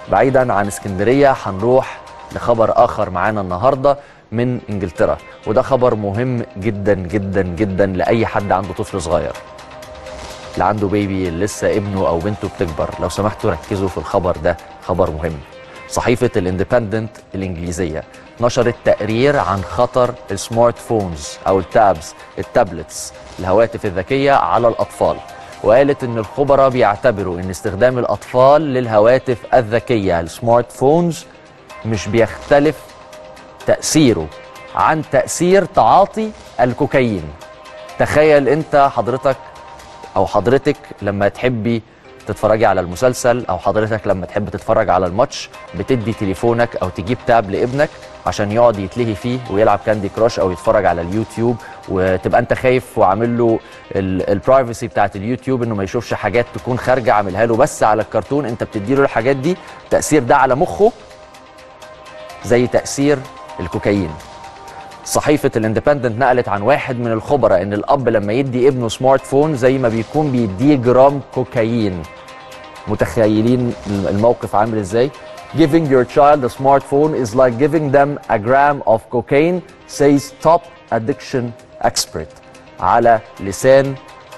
بعيدا عن اسكندريه هنروح لخبر اخر معانا النهارده من انجلترا وده خبر مهم جدا جدا جدا لاي حد عنده طفل صغير اللي عنده بيبي لسه ابنه او بنته بتكبر لو سمحتوا ركزوا في الخبر ده خبر مهم صحيفه الاندبندنت الانجليزيه نشرت تقرير عن خطر السمارت فونز او التابز التابلتس الهواتف الذكيه على الاطفال وقالت ان الخبراء بيعتبروا ان استخدام الاطفال للهواتف الذكيه السمارت فونز مش بيختلف تاثيره عن تاثير تعاطي الكوكايين تخيل انت حضرتك او حضرتك لما تحبي تتفرجي على المسلسل او حضرتك لما تحب تتفرج على الماتش بتدي تليفونك او تجيب تاب لابنك عشان يقعد يتلهي فيه ويلعب كاندي كراش او يتفرج على اليوتيوب وتبقى انت خايف وعامل له البرايفسي بتاعت اليوتيوب انه ما يشوفش حاجات تكون خارجه عاملها له بس على الكرتون انت بتدي له الحاجات دي تاثير ده على مخه زي تاثير الكوكايين صحيفه الاندبندنت نقلت عن واحد من الخبراء ان الاب لما يدي ابنه سمارت فون زي ما بيكون بيديه جرام كوكايين متخيلين الموقف عامل ازاي Giving your child a smartphone is like giving them a gram of cocaine says top addiction expert على لسان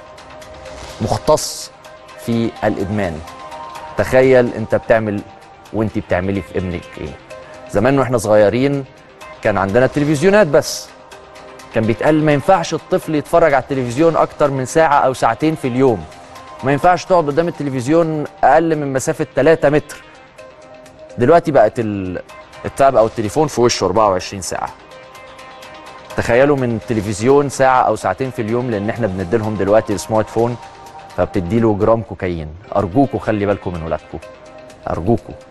مختص في الادمان تخيل انت بتعمل وانت بتعملي في ابنك ايه زمان واحنا صغيرين كان عندنا التلفزيونات بس كان بيتقال ما ينفعش الطفل يتفرج على التلفزيون اكتر من ساعه او ساعتين في اليوم ما ينفعش تقعد قدام التلفزيون اقل من مسافه 3 متر دلوقتي بقت التاب او التليفون في وشه 24 ساعه تخيلوا من التلفزيون ساعه او ساعتين في اليوم لان احنا بنديلهم دلوقتي السمارت فون فبتديله جرام كوكايين ارجوكوا خلي بالكم من ولادكم ارجوكوا